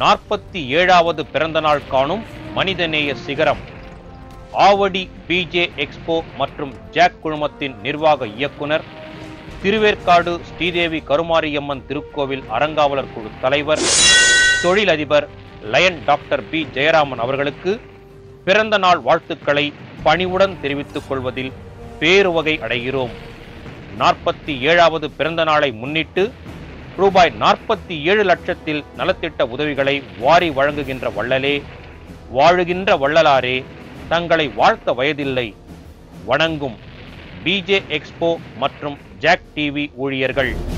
நாற்பத்தி ஏழாவது பிறந்தநாள் காணும் மனிதநேய சிகரம் ஆவடி பிஜே எக்ஸ்போ மற்றும் ஜாக் குழுமத்தின் நிர்வாக இயக்குனர் திருவேற்காடு ஸ்ரீதேவி கருமாரியம்மன் திருக்கோவில் அறங்காவலர் குழு தலைவர் தொழிலதிபர் லயன் டாக்டர் பி ஜெயராமன் அவர்களுக்கு பிறந்த நாள் வாழ்த்துக்களை பணிவுடன் தெரிவித்துக் கொள்வதில் பேருவகை அடைகிறோம் நாற்பத்தி ஏழாவது பிறந்த நாளை முன்னிட்டு ரூபாய் நாற்பத்தி ஏழு லட்சத்தில் நலத்திட்ட உதவிகளை வாரி வழங்குகின்ற வள்ளலே வாழுகின்ற வள்ளலாரே தங்களை வாழ்த்த வயதில்லை வணங்கும் பிஜே எக்ஸ்போ மற்றும் ஜாக் டிவி ஊழியர்கள்